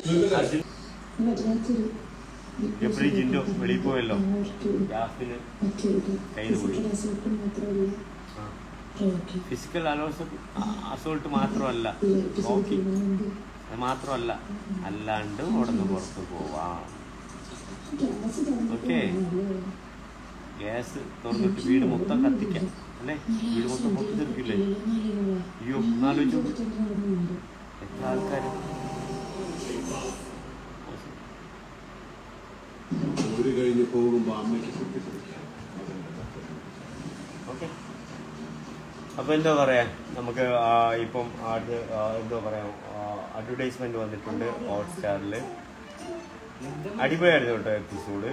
അർജുൻ എപ്പോഴും ജിൻഡോ വെളിയിൽ പോയല്ലോ ഗ്യാസിന് കയ്യിൽ പോയി ഫിസിക്കൽ അലോസ് അസോൾട്ട് മാത്രമല്ല ഓക്കെ അത് മാത്രമല്ല അല്ലാണ്ട് ഉടനെ പുറത്ത് പോവാം ഓക്കെ ഗ്യാസ് തുറന്നിട്ട് വീട് മൊത്തം കത്തിക്കാം അല്ലേ വീട് മൊത്തം പൊട്ടിത്തെറിക്കില്ലേ അയ്യോ ഒന്നാലോചിച്ചു എത്ര ആൾക്കാർ ഒരു കഴിഞ്ഞ് പോകുമ്പോ അമ്മയ്ക്ക് പൊട്ടിത്തെറിക്കാം ഓക്കെ അപ്പോൾ എന്താ പറയാ നമുക്ക് ആ, ഇപ്പം അത് ആ, എന്താ പറയാ അഡ്വർടൈസ്മെന്റ് വന്നിട്ടുണ്ട് ഹോട്ട്സ്റ്റാറിൽ അടിപൊളിയായിരുന്നു കേട്ടോ എപ്പിസോഡ്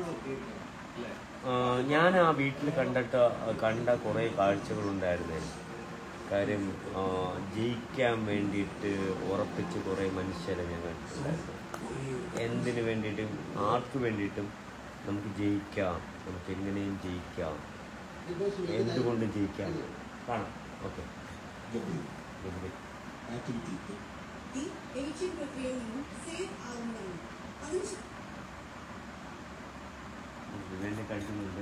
ഞാൻ ആ വീട്ടിൽ കണ്ടിട്ട് കണ്ട കുറേ കാഴ്ചകളുണ്ടായിരുന്നു കാര്യം ആ, ജയിക്കാൻ വേണ്ടിയിട്ട് ഉറപ്പിച്ച് കുറേ മനുഷ്യരെ ഞാൻ കണ്ടിട്ടുണ്ടായിരുന്നു എന്തിനു വേണ്ടിയിട്ടും ആർക്ക് വേണ്ടിയിട്ടും നമുക്ക് ജയിക്കാം നമുക്ക് എങ്ങനെയും ജയിക്കാം എന്തുകൊണ്ടും ജയിക്കാം കാണാം ഓക്കെ ആക്ടിവിറ്റി ഈ ഏഷ്യൻ പ്രക്രിയയിൽ നിന്നും സേഫ് ആകുന്നതാണ് അതിന് ഇവന്നെ കഴിക്കുന്നുണ്ട്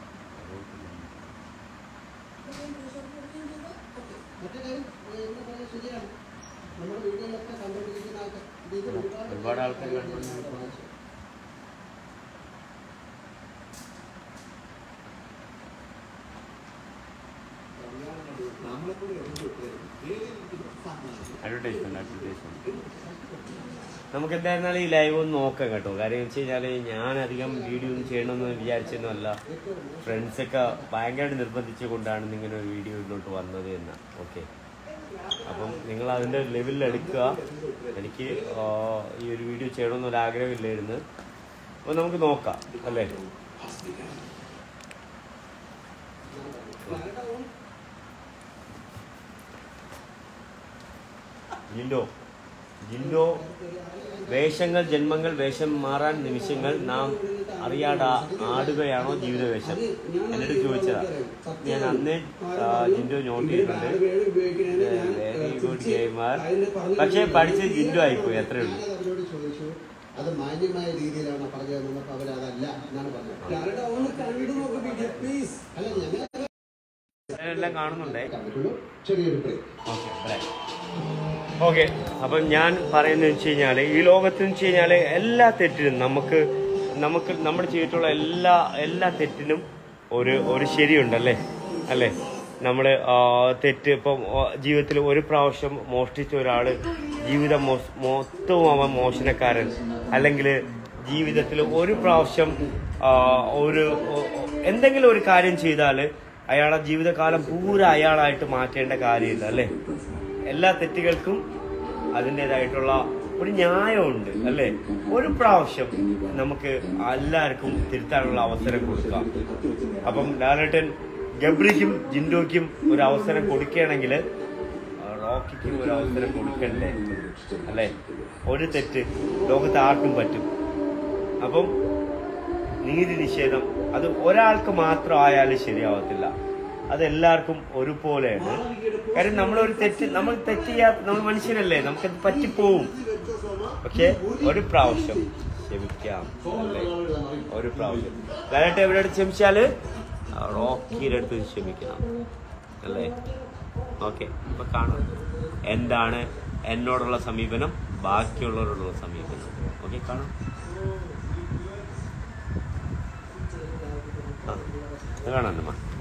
മറ്റേ കാര്യം എന്ന് പറഞ്ഞാൽ ശരിയാണ് നമ്മുടെ വീടുകളിലൊക്കെ കണ്ടുപിടിക്കുന്ന ആൾക്കാർ ഇത് ഒരുപാട് ഒരുപാട് ആൾക്കാർ കണ്ടുകൊണ്ടിരിക്കുന്നു. അഡ്വർടൈസ്മെന്റ് അഡ്വർടൈസ്മെന്റ് നമുക്ക് എന്തായിരുന്നാലും ഈ ലൈവ് ഒന്ന് നോക്കാം കേട്ടോ കാര്യം വെച്ച് കഴിഞ്ഞാൽ ഞാൻ അധികം വീഡിയോ ഒന്നും ചെയ്യണമെന്ന് വിചാരിച്ചൊന്നുമല്ല ഫ്രണ്ട്സൊക്കെ ഭയങ്കരമായിട്ട് നിർബന്ധിച്ചു കൊണ്ടാണ് ഇങ്ങനെ ഒരു വീഡിയോ ഇതിലോട്ട് വന്നത് എന്ന് ഓക്കെ അപ്പം നിങ്ങൾ അതിൻ്റെ ലെവലിൽ എടുക്കുക എനിക്ക് ആ, ഈ ഒരു വീഡിയോ ചെയ്യണമെന്നൊരു ആഗ്രഹമില്ലായിരുന്നു അപ്പോൾ നമുക്ക് നോക്കാം അല്ലേ ജിൻഡോ ജിൻഡോ വേഷങ്ങൾ ജന്മങ്ങൾ വേഷം മാറാൻ നിമിഷങ്ങൾ നാം അറിയാതെ ആടുകയാണോ ജീവിതവേഷം എന്നോട് ചോദിച്ചതാ ഞാൻ അന്നേ ആ, ജിൻഡോ നോട്ട് ചെയ്തിട്ടുണ്ട് വെരി ഗുഡ് ഗെയിമർ പക്ഷേ പഠിച്ചത് ജിൻഡോ ആയിപ്പോയി അത്രേ ഉള്ളൂ അവരോട് ചോദിച്ചു അത് മാന്യമായ രീതിയിലാണ് പറഞ്ഞതെന്ന് അവരതല്ല എന്നാണ് പറഞ്ഞത് ഒന്ന് കണ്ടു നോക്ക് പ്ലീസ് അല്ല ഞങ്ങൾ എല്ലാം കാണുന്നുണ്ടേ ചെറിയൊരു ബ്രേക്ക് ഓക്കെ അപ്പം ഞാൻ പറയുന്നത് വെച്ച് കഴിഞ്ഞാൽ ഈ ലോകത്ത് വെച്ച് കഴിഞ്ഞാൽ എല്ലാ തെറ്റിനും നമുക്ക് നമുക്ക് നമ്മുടെ ചെയ്തിട്ടുള്ള എല്ലാ എല്ലാ തെറ്റിനും ഒരു ഒരു ശരിയുണ്ടല്ലേ അല്ലേ നമ്മൾ തെറ്റ് ഇപ്പം ജീവിതത്തിൽ ഒരു പ്രാവശ്യം മോഷ്ടിച്ച ഒരാൾ ജീവിതം മൊ- മൊത്തവും അവൻ മോഷണക്കാരൻ അല്ലെങ്കിൽ ജീവിതത്തിൽ ഒരു പ്രാവശ്യം ആ, ഒരു ഒ- ഒ- എന്തെങ്കിലും ഒരു കാര്യം ചെയ്താൽ അയാളെ ജീവിതകാലം പൂര അയാളായിട്ട് മാറ്റേണ്ട കാര്യമില്ല അല്ലേ എല്ലാ തെറ്റുകൾക്കും അതിൻ്റെതായിട്ടുള്ള ഒരു ന്യായമുണ്ട് അല്ലേ ഒരു പ്രാവശ്യം നമുക്ക് എല്ലാവർക്കും തിരുത്താനുള്ള അവസരം കൊടുക്കാം അപ്പം ലാലേട്ടൻ ഗബ്രിക്കും ജിൻഡോയ്ക്കും ഒരു അവസരം കൊടുക്കുകയാണെങ്കിൽ റോക്കിക്കും ഒരു അവസരം കൊടുക്കണ്ടേ അല്ലേ ഒരു തെറ്റ് ലോകത്ത് ആർക്കും പറ്റും അപ്പം നീതി നിഷേധം അത് ഒരാൾക്ക് മാത്രം ആയാലും ശരിയാവത്തില്ല അത് എല്ലാവർക്കും ഒരുപോലെയാണ് കാര്യം നമ്മളൊരു തെറ്റ് നമ്മൾ തെറ്റ് ചെയ്യാത്ത നമ്മൾ മനുഷ്യരല്ലേ നമുക്കത് പറ്റിപ്പോവും പക്ഷെ ഒരു പ്രാവശ്യം ക്ഷമിക്കാം അല്ലേ ഒരു പ്രാവശ്യം ലാലേട്ട് എവിടെ അടുത്ത് ക്ഷമിച്ചാല് ആ റോക്കിയുടെ അടുത്ത് ക്ഷമിക്കണം അല്ലേ ഓക്കെ അപ്പൊ കാണാം എന്താണ് എന്നോടുള്ള സമീപനം ബാക്കിയുള്ളവരോടുള്ള സമീപനം ഓക്കെ കാണാം ആ ഇത് കാണാം അമ്മ